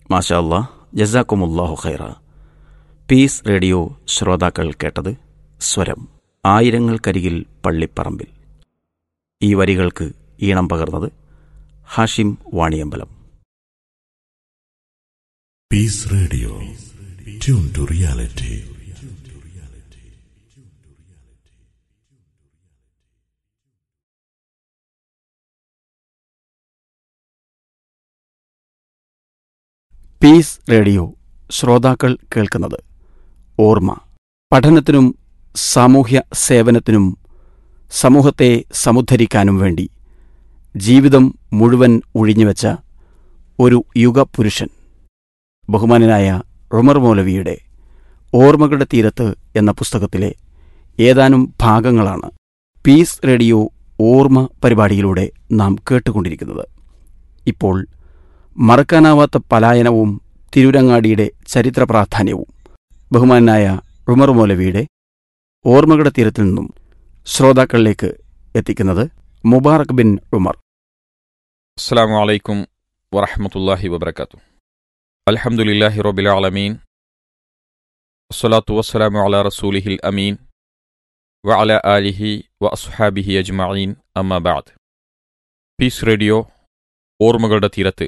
മാഷാ അല്ലാ ജസാക്കുമുല്ലാഹു ഖൈറ piece radio ശ്രോതാക്കൾ കേട്ടത് സ്വരം ആയിരങ്ങൾക്കരികിൽ പള്ളിപ്പറമ്പിൽ ഈ വരികൾക്ക് ഈണം പകർന്നത് Hashim Vaniyambalam Peace Radio. Tune to reality. Peace radio ശ്രോതാക്കൾ കേൾക്കുന്നത് ഓർമ്മ പഠനത്തിനും സാമൂഹ്യ സേവനത്തിനും സമൂഹത്തെ സമുദ്ധരിക്കാനും വേണ്ടി ജീവിതം മുഴുവൻ ഒഴിഞ്ഞുവെച്ച ഒരു യുഗപുരുഷൻ ബഹുമാനനായ ഉമർ മൗലവിയുടെ ഓർമ്മകളുടെ തീരത്ത് എന്ന പുസ്തകത്തിലെ ഏതാനും ഭാഗങ്ങളാണ് പീസ് റേഡിയോ ഓർമ്മ പരിപാടിയിലൂടെ നാം കേട്ടുകൊണ്ടിരിക്കുന്നത് ഇപ്പോൾ മറക്കാനാവാത്ത പലായനവും തിരൂരങ്ങാടിയുടെ ചരിത്ര പ്രാധാന്യവും ബഹുമാനായ ഉമർ മൗലവിയുടെ ഓർമ്മകളുടെ തീരത്തിൽ നിന്നും ശ്രോതാക്കളിലേക്ക് എത്തിക്കുന്നത് മുബാറക് ബിൻ ഉമർ അസ്സാം വലൈക്കും വറഹമത്തല്ലാഹി വബർക്കാത്തു അൽഹംദുലില്ലാഹി റബ്ബിൽ ആലമീൻ വസ്സലാത്തു വസ്സലാമു അലാ റസൂലിഹിൽ അമീൻ വ അല ആലിഹി വ അസ്ഹാബിഹി അജ്മഈൻ അമ്മ ബഅദ് പീസ് റേഡിയോ ഓർമ്മകളുടെ തീരത്ത്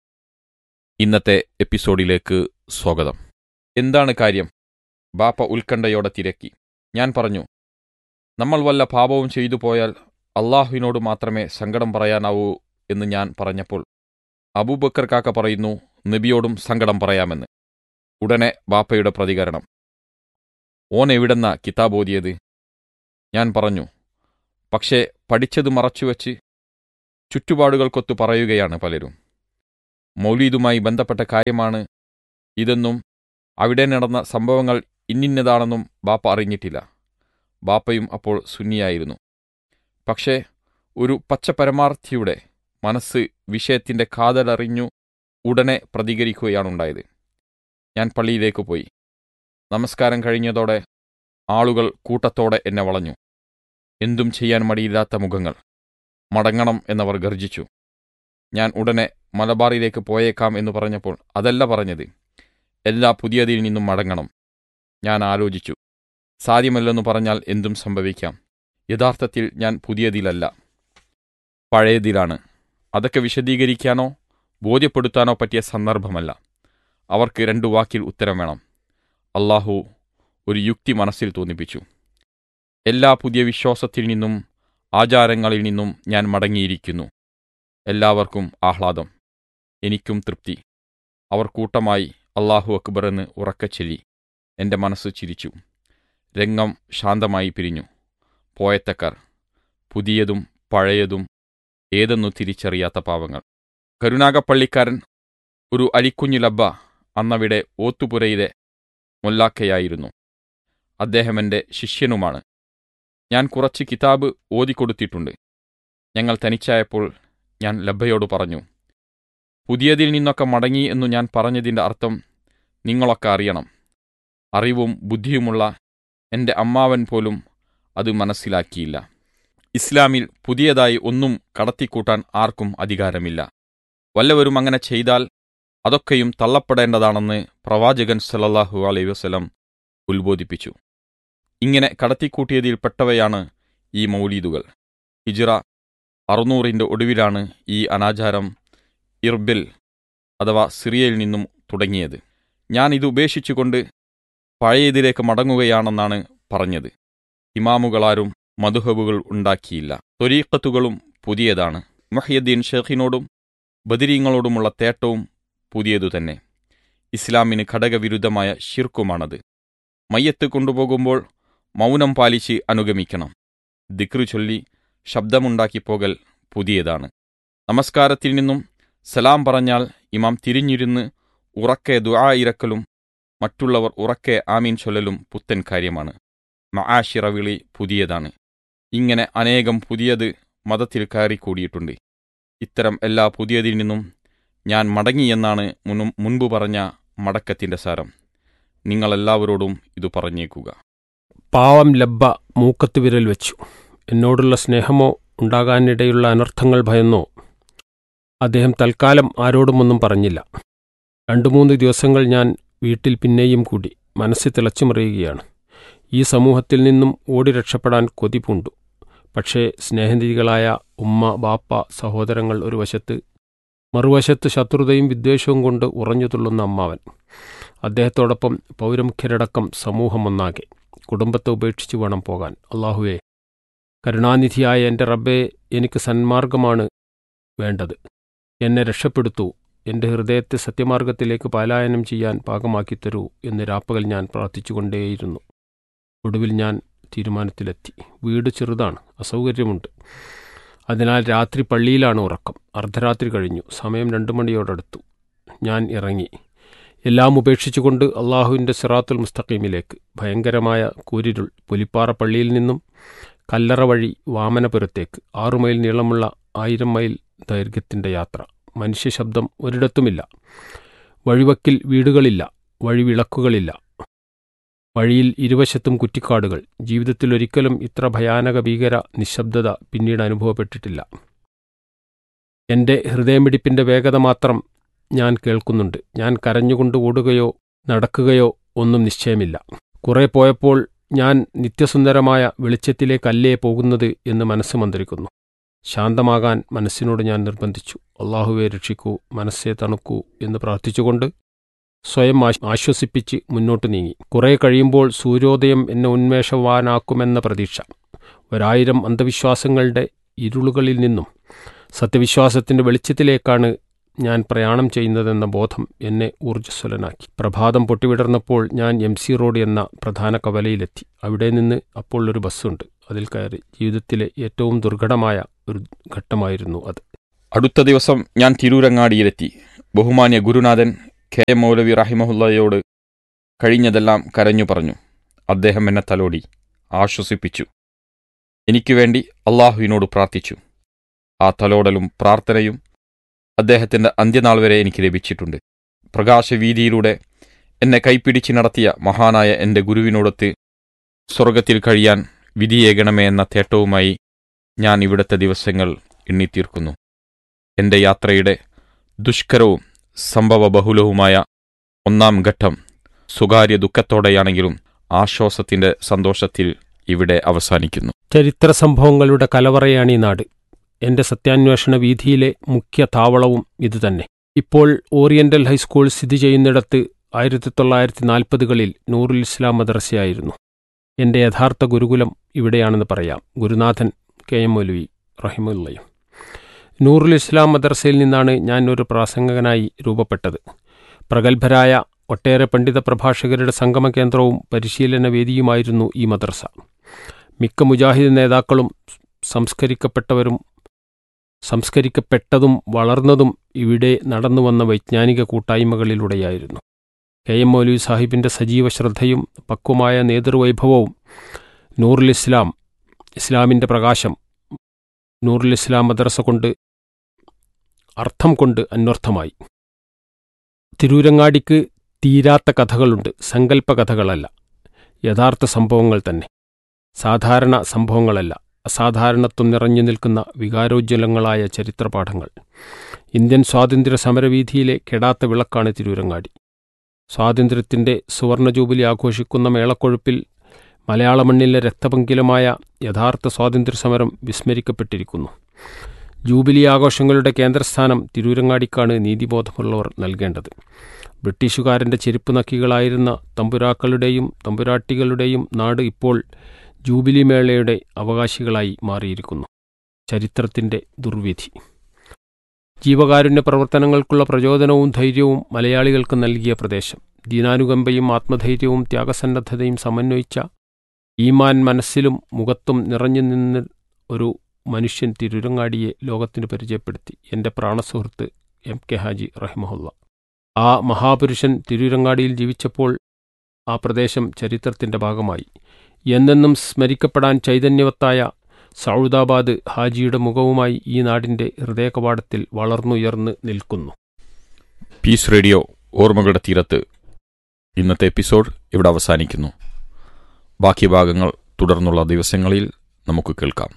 ഇന്നത്തെ എപ്പിസോഡിലേക്ക് സ്വാഗതം എന്താണ് കാര്യം ബാപ്പ ഉത്കണ്ഠയോടെ തിരക്കി ഞാൻ പറഞ്ഞു നമ്മൾ വല്ല പാപവും ചെയ്തു പോയാൽ അള്ളാഹുവിനോട് മാത്രമേ സങ്കടം പറയാനാവൂ എന്ന് ഞാൻ പറഞ്ഞപ്പോൾ അബൂബക്കർ കാക്ക പറയുന്നു നബിയോടും സങ്കടം പറയാമെന്ന് ഉടനെ ബാപ്പയുടെ പ്രതികരണം ഓൻ എവിടെന്ന കിതാബ് ഓതിയത് ഞാൻ പറഞ്ഞു പക്ഷേ പഠിച്ചത് മറച്ചുവെച്ച് ചുറ്റുപാടുകൾക്കൊത്തു പറയുകയാണ് പലരും മൗലീദുമായി ബന്ധപ്പെട്ട കാര്യമാണ് ഇതെന്നും അവിടെ നടന്ന സംഭവങ്ങൾ ഇന്നിന്നതാണെന്നും ബാപ്പ അറിഞ്ഞിട്ടില്ല ബാപ്പയും അപ്പോൾ സുന്നിയായിരുന്നു പക്ഷേ ഒരു പച്ചപരമാർത്ഥിയുടെ മനസ്സ് വിഷയത്തിന്റെ കാതലറിഞ്ഞു ഉടനെ പ്രതികരിക്കുകയാണുണ്ടായത് ഞാൻ പള്ളിയിലേക്ക് പോയി നമസ്കാരം കഴിഞ്ഞതോടെ ആളുകൾ കൂട്ടത്തോടെ എന്നെ വളഞ്ഞു എന്തും ചെയ്യാൻ മടിയില്ലാത്ത മുഖങ്ങൾ മടങ്ങണം എന്നവർ ഗർജിച്ചു ഞാൻ ഉടനെ മലബാറിലേക്ക് പോയേക്കാം എന്ന് പറഞ്ഞപ്പോൾ അതല്ല പറഞ്ഞത് എല്ലാ പുതിയതിൽ നിന്നും മടങ്ങണം ഞാൻ ആലോചിച്ചു സാധ്യമല്ലെന്നു പറഞ്ഞാൽ എന്തും സംഭവിക്കാം യഥാർത്ഥത്തിൽ ഞാൻ പുതിയതിലല്ല പഴയതിലാണ് അതൊക്കെ വിശദീകരിക്കാനോ ബോധ്യപ്പെടുത്താനോ പറ്റിയ സന്ദർഭമല്ല അവർക്ക് രണ്ടു വാക്കിൽ ഉത്തരം വേണം അള്ളാഹു ഒരു യുക്തി മനസ്സിൽ തോന്നിപ്പിച്ചു എല്ലാ പുതിയ വിശ്വാസത്തിൽ നിന്നും ആചാരങ്ങളിൽ നിന്നും ഞാൻ മടങ്ങിയിരിക്കുന്നു എല്ലാവർക്കും ആഹ്ലാദം എനിക്കും തൃപ്തി അവർ കൂട്ടമായി അള്ളാഹു അക്ബർ എന്ന് ഉറക്കച്ചൊല്ലി എൻ്റെ മനസ്സ് ചിരിച്ചു രംഗം ശാന്തമായി പിരിഞ്ഞു പോയത്തക്കാർ പുതിയതും പഴയതും ഏതെന്നു തിരിച്ചറിയാത്ത പാവങ്ങൾ കരുനാഗപ്പള്ളിക്കാരൻ ഒരു അലിക്കുഞ്ഞു ലബ്ബ അന്നവിടെ ഓത്തുപുരയിലെ മൊല്ലാക്കയായിരുന്നു അദ്ദേഹം എൻ്റെ ശിഷ്യനുമാണ് ഞാൻ കുറച്ച് കിതാബ് ഓതിക്കൊടുത്തിട്ടുണ്ട് ഞങ്ങൾ തനിച്ചായപ്പോൾ ഞാൻ ലബ്ബയോട് പറഞ്ഞു പുതിയതിൽ നിന്നൊക്കെ മടങ്ങി എന്നു ഞാൻ പറഞ്ഞതിൻ്റെ അർത്ഥം നിങ്ങളൊക്കെ അറിയണം അറിവും ബുദ്ധിയുമുള്ള എൻ്റെ അമ്മാവൻ പോലും അത് മനസ്സിലാക്കിയില്ല ഇസ്ലാമിൽ പുതിയതായി ഒന്നും കടത്തിക്കൂട്ടാൻ ആർക്കും അധികാരമില്ല വല്ലവരും അങ്ങനെ ചെയ്താൽ അതൊക്കെയും തള്ളപ്പെടേണ്ടതാണെന്ന് പ്രവാചകൻ സല്ലല്ലാഹു അലൈഹി വസല്ലം ഉത്ബോധിപ്പിച്ചു ഇങ്ങനെ കടത്തിക്കൂട്ടിയതിൽ പെട്ടവയാണ് ഈ മൗലീദുകൾ ഹിജിറ അറുന്നൂറിൻ്റെ ഒടുവിലാണ് ഈ അനാചാരം ഇർബിൽ അഥവാ സിറിയയിൽ നിന്നും തുടങ്ങിയത് ഞാൻ ഇത് ഉപേക്ഷിച്ചുകൊണ്ട് പഴയതിലേക്ക് മടങ്ങുകയാണെന്നാണ് പറഞ്ഞത് ഇമാമുകളാരും മധുഹബുകൾ ഉണ്ടാക്കിയില്ല തൊരീക്കത്തുകളും പുതിയതാണ് മൊഹ്യദ്ദീൻ ഷേഖിനോടും ബദിരീങ്ങളോടുമുള്ള തേട്ടവും പുതിയതു തന്നെ ഇസ്ലാമിന് ഘടകവിരുദ്ധമായ ഷിർക്കുമാണത് മയ്യത്ത് കൊണ്ടുപോകുമ്പോൾ മൗനം പാലിച്ച് അനുഗമിക്കണം ദിക്റ് ചൊല്ലി ശബ്ദമുണ്ടാക്കി പോകൽ പുതിയതാണ് നമസ്കാരത്തിൽ നിന്നും സലാം പറഞ്ഞാൽ ഇമാം തിരിഞ്ഞിരുന്ന് ഉറക്കെ ദുആ ഇരക്കലും മറ്റുള്ളവർ ഉറക്കെ ആമീൻ ചൊല്ലലും പുത്തൻ കാര്യമാണ് മആഷിറവിളി പുതിയതാണ് ഇങ്ങനെ അനേകം പുതിയത് മതത്തിൽ കയറിക്കൂടിയിട്ടുണ്ട് ഇത്തരം എല്ലാ പുതിയതിൽ നിന്നും ഞാൻ മടങ്ങിയെന്നാണ് മുനും മുൻപ് പറഞ്ഞ മടക്കത്തിന്റെ സാരം നിങ്ങളെല്ലാവരോടും ഇത് പറഞ്ഞേക്കുക പാവം ലബ്ബ മൂക്കത്ത് വിരൽ വെച്ചു എന്നോടുള്ള സ്നേഹമോ ഉണ്ടാകാനിടയുള്ള അനർത്ഥങ്ങൾ ഭയന്നോ അദ്ദേഹം തൽക്കാലം ആരോടുമൊന്നും പറഞ്ഞില്ല രണ്ടു മൂന്ന് ദിവസങ്ങൾ ഞാൻ വീട്ടിൽ പിന്നെയും കൂടി മനസ്സ് തിളച്ചുമറിയുകയാണ് ഈ സമൂഹത്തിൽ നിന്നും ഓടി രക്ഷപ്പെടാൻ കൊതി പൂണ്ടു പക്ഷേ സ്നേഹനിധികളായ ഉമ്മ ബാപ്പ സഹോദരങ്ങൾ ഒരു വശത്ത് മറുവശത്ത് ശത്രുതയും വിദ്വേഷവും കൊണ്ട് ഉറഞ്ഞു തുള്ളുന്ന അമ്മാവൻ അദ്ദേഹത്തോടൊപ്പം പൗരമുഖ്യരടക്കം സമൂഹം ഒന്നാകെ കുടുംബത്തെ ഉപേക്ഷിച്ചു വേണം പോകാൻ അള്ളാഹുവേ കരുണാനിധിയായ എൻ്റെ റബ്ബെ എനിക്ക് സന്മാർഗമാണ് വേണ്ടത് എന്നെ രക്ഷപ്പെടുത്തൂ എൻ്റെ ഹൃദയത്തെ സത്യമാർഗത്തിലേക്ക് പലായനം ചെയ്യാൻ പാകമാക്കി തരൂ എന്ന് രാപ്പകൽ ഞാൻ പ്രാർത്ഥിച്ചുകൊണ്ടേയിരുന്നു ഒടുവിൽ ഞാൻ തീരുമാനത്തിലെത്തി വീട് ചെറുതാണ് അസൗകര്യമുണ്ട് അതിനാൽ രാത്രി പള്ളിയിലാണ് ഉറക്കം അർദ്ധരാത്രി കഴിഞ്ഞു സമയം രണ്ടു മണിയോടടുത്തു ഞാൻ ഇറങ്ങി എല്ലാം ഉപേക്ഷിച്ചുകൊണ്ട് അള്ളാഹുവിൻ്റെ സിറാത്തുൽ മുസ്തഖീമിലേക്ക് ഭയങ്കരമായ കൂരിരുൾ പുലിപ്പാറ പള്ളിയിൽ നിന്നും കല്ലറ വഴി വാമനപുരത്തേക്ക് ആറു മൈൽ നീളമുള്ള ആയിരം മൈൽ ദൈർഘ്യത്തിൻ്റെ യാത്ര മനുഷ്യശബ്ദം ഒരിടത്തുമില്ല വഴിവക്കിൽ വീടുകളില്ല വഴിവിളക്കുകളില്ല വഴിയിൽ ഇരുവശത്തും കുറ്റിക്കാടുകൾ ജീവിതത്തിൽ ഒരിക്കലും ഇത്ര ഭയാനക ഭീകര നിശബ്ദത പിന്നീട് അനുഭവപ്പെട്ടിട്ടില്ല എൻ്റെ ഹൃദയമിടിപ്പിൻ്റെ വേഗത മാത്രം ഞാൻ കേൾക്കുന്നുണ്ട് ഞാൻ കരഞ്ഞുകൊണ്ട് ഓടുകയോ നടക്കുകയോ ഒന്നും നിശ്ചയമില്ല കുറെ പോയപ്പോൾ ഞാൻ നിത്യസുന്ദരമായ വെളിച്ചത്തിലേക്കല്ലേ പോകുന്നത് എന്ന് മനസ്സ് മന്ത്രിക്കുന്നു ശാന്തമാകാൻ മനസ്സിനോട് ഞാൻ നിർബന്ധിച്ചു അള്ളാഹുവെ രക്ഷിക്കൂ മനസ്സെ തണുക്കൂ എന്ന് പ്രാർത്ഥിച്ചുകൊണ്ട് സ്വയം ആശ്വസിപ്പിച്ച് മുന്നോട്ട് നീങ്ങി കുറെ കഴിയുമ്പോൾ സൂര്യോദയം എന്നെ ഉന്മേഷവാനാക്കുമെന്ന പ്രതീക്ഷ ഒരായിരം അന്ധവിശ്വാസങ്ങളുടെ ഇരുളുകളിൽ നിന്നും സത്യവിശ്വാസത്തിന്റെ വെളിച്ചത്തിലേക്കാണ് ഞാൻ പ്രയാണം ചെയ്യുന്നതെന്ന ബോധം എന്നെ ഊർജ്ജസ്വലനാക്കി പ്രഭാതം പൊട്ടിവിടർന്നപ്പോൾ ഞാൻ എം സി റോഡ് എന്ന പ്രധാന കവലയിലെത്തി അവിടെ നിന്ന് അപ്പോൾ ഒരു ബസ്സുണ്ട് അതിൽ കയറി ജീവിതത്തിലെ ഏറ്റവും ദുർഘടമായ ഒരു ഘട്ടമായിരുന്നു അത് അടുത്ത ദിവസം ഞാൻ തിരൂരങ്ങാടിയിലെത്തി ബഹുമാന്യ ഗുരുനാഥൻ കെ എം മൗലവി റഹിമഹുല്ലയോട് കഴിഞ്ഞതെല്ലാം കരഞ്ഞു പറഞ്ഞു അദ്ദേഹം എന്നെ തലോടി ആശ്വസിപ്പിച്ചു എനിക്ക് വേണ്ടി അള്ളാഹുവിനോട് പ്രാർത്ഥിച്ചു ആ തലോടലും പ്രാർത്ഥനയും അദ്ദേഹത്തിന്റെ അന്ത്യനാൾ വരെ എനിക്ക് ലഭിച്ചിട്ടുണ്ട് പ്രകാശവീതിയിലൂടെ എന്നെ കൈപ്പിടിച്ച് നടത്തിയ മഹാനായ എന്റെ ഗുരുവിനോടൊത്ത് സ്വർഗത്തിൽ കഴിയാൻ വിധിയേകണമേ എന്ന തേട്ടവുമായി ഞാൻ ഇവിടുത്തെ ദിവസങ്ങൾ എണ്ണിത്തീർക്കുന്നു എന്റെ യാത്രയുടെ ദുഷ്കരവും സംഭവബഹുലവുമായ ഒന്നാം ഘട്ടം സ്വകാര്യ ദുഃഖത്തോടെയാണെങ്കിലും ആശ്വാസത്തിന്റെ സന്തോഷത്തിൽ ഇവിടെ അവസാനിക്കുന്നു ചരിത്ര സംഭവങ്ങളുടെ കലവറയാണ് ഈ നാട് എന്റെ സത്യാന്വേഷണ വീതിയിലെ മുഖ്യ താവളവും ഇതുതന്നെ ഇപ്പോൾ ഓറിയന്റൽ ഹൈസ്കൂൾ സ്ഥിതി ചെയ്യുന്നിടത്ത് ആയിരത്തി തൊള്ളായിരത്തി നാൽപ്പതുകളിൽ നൂറുൽ ഇസ്ലാം മദ്രസയായിരുന്നു എന്റെ യഥാർത്ഥ ഗുരുകുലം ഇവിടെയാണെന്ന് പറയാം ഗുരുനാഥൻ കെ എം മൗലവി റഹിമുല്ലയും നൂറുൽ ഇസ്ലാം മദ്രസയിൽ നിന്നാണ് ഞാൻ ഒരു പ്രാസംഗകനായി രൂപപ്പെട്ടത് പ്രഗത്ഭരായ ഒട്ടേറെ പണ്ഡിത പ്രഭാഷകരുടെ സംഗമ കേന്ദ്രവും പരിശീലന വേദിയുമായിരുന്നു ഈ മദ്രസ മിക്ക മുജാഹിദ് നേതാക്കളും സംസ്കരിക്കപ്പെട്ടവരും സംസ്കരിക്കപ്പെട്ടതും വളർന്നതും ഇവിടെ നടന്നുവന്ന വൈജ്ഞാനിക കൂട്ടായ്മകളിലൂടെയായിരുന്നു കെ എം മൗലവി സാഹിബിന്റെ സജീവ ശ്രദ്ധയും പക്വമായ നേതൃവൈഭവവും നൂറുൽ ഇസ്ലാം ഇസ്ലാമിന്റെ പ്രകാശം നൂറുൽ ഇസ്ലാം മദ്രസ കൊണ്ട് അർത്ഥം കൊണ്ട് അന്വർത്ഥമായി തിരൂരങ്ങാടിക്ക് തീരാത്ത കഥകളുണ്ട് സങ്കല്പ കഥകളല്ല യഥാർത്ഥ സംഭവങ്ങൾ തന്നെ സാധാരണ സംഭവങ്ങളല്ല അസാധാരണത്വം നിറഞ്ഞു നിൽക്കുന്ന വികാരോജ്വലങ്ങളായ ചരിത്രപാഠങ്ങൾ ഇന്ത്യൻ സ്വാതന്ത്ര്യ സമരവീഥിയിലെ കെടാത്ത വിളക്കാണ് തിരൂരങ്ങാടി സ്വാതന്ത്ര്യത്തിന്റെ സുവർണ ജൂബിലി ആഘോഷിക്കുന്ന മേളക്കൊഴുപ്പിൽ മലയാള മണ്ണിലെ രക്തപങ്കിലമായ യഥാർത്ഥ സ്വാതന്ത്ര്യസമരം വിസ്മരിക്കപ്പെട്ടിരിക്കുന്നു ജൂബിലി ആഘോഷങ്ങളുടെ കേന്ദ്രസ്ഥാനം തിരൂരങ്ങാടിക്കാണ് നീതിബോധമുള്ളവർ നൽകേണ്ടത് ബ്രിട്ടീഷുകാരന്റെ ചെരുപ്പ് നക്കികളായിരുന്ന തമ്പുരാക്കളുടെയും തമ്പുരാട്ടികളുടെയും നാട് ഇപ്പോൾ ജൂബിലി മേളയുടെ അവകാശികളായി മാറിയിരിക്കുന്നു ചരിത്രത്തിന്റെ ദുർവിധി ജീവകാരുണ്യ പ്രവർത്തനങ്ങൾക്കുള്ള പ്രചോദനവും ധൈര്യവും മലയാളികൾക്ക് നൽകിയ പ്രദേശം ദീനാനുകമ്പയും ആത്മധൈര്യവും ത്യാഗസന്നദ്ധതയും സമന്വയിച്ച ഈമാൻ മനസ്സിലും മുഖത്തും നിറഞ്ഞു നിന്ന് ഒരു മനുഷ്യൻ തിരുരങ്ങാടിയെ ലോകത്തിന് പരിചയപ്പെടുത്തി എൻ്റെ പ്രാണസുഹൃത്ത് എം കെ ഹാജി റഹിമഹുല്ല ആ മഹാപുരുഷൻ തിരുരങ്ങാടിയിൽ ജീവിച്ചപ്പോൾ ആ പ്രദേശം ചരിത്രത്തിൻ്റെ ഭാഗമായി എന്നെന്നും സ്മരിക്കപ്പെടാൻ ചൈതന്യവത്തായ സൗദാബാദ് ഹാജിയുടെ മുഖവുമായി ഈ നാടിൻ്റെ ഹൃദയകവാടത്തിൽ വളർന്നുയർന്ന് നിൽക്കുന്നു പീസ് റേഡിയോ ഓർമ്മകളുടെ തീരത്ത് ഇന്നത്തെ എപ്പിസോഡ് ഇവിടെ അവസാനിക്കുന്നു ബാക്കി ഭാഗങ്ങൾ തുടർന്നുള്ള ദിവസങ്ങളിൽ നമുക്ക് കേൾക്കാം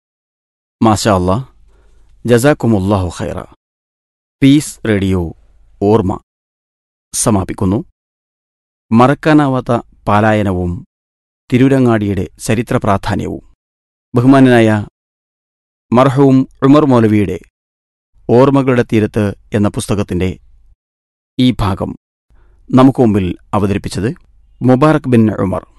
മാഷാ അല്ലാ ജസാക്കുമുല്ലാഹു ഖൈറ പീസ് റേഡിയോ ഓർമ്മ സമാപിക്കുന്നു മറക്കാനാവാത്ത പാലായനവും തിരൂരങ്ങാടിയുടെ ചരിത്ര പ്രാധാന്യവും ബഹുമാനനായ മർഹവും ഉമർ മൗലവിയുടെ ഓർമ്മകളുടെ തീരത്ത് എന്ന പുസ്തകത്തിന്റെ ഈ ഭാഗം നമുക്ക് മുമ്പിൽ അവതരിപ്പിച്ചത് മുബാറക് ബിൻ ഉമർ